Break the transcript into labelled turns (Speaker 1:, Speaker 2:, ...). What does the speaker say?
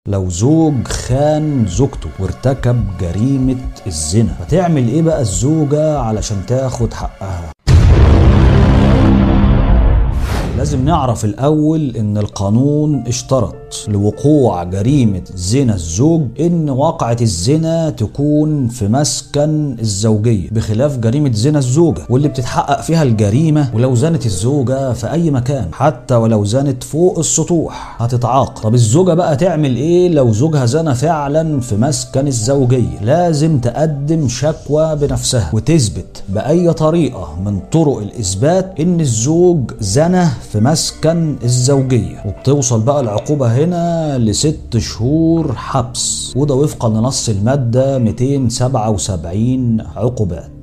Speaker 1: لو زوج خان زوجته وارتكب جريمة الزنا فتعمل ايه بقى الزوجة علشان تاخد حقها لازم نعرف الأول إن القانون اشترط لوقوع جريمة زنا الزوج إن واقعة الزنا تكون في مسكن الزوجية بخلاف جريمة زنا الزوجة واللي بتتحقق فيها الجريمة ولو زنت الزوجة في أي مكان حتى ولو زنت فوق السطوح هتتعاقب طب الزوجة بقى تعمل إيه لو زوجها زنى فعلا في مسكن الزوجية لازم تقدم شكوى بنفسها وتثبت بأي طريقة من طرق الإثبات إن الزوج زنى في مسكن الزوجية وبتوصل بقى العقوبة هنا لست شهور حبس وده وفقا لنص المادة 277 عقوبات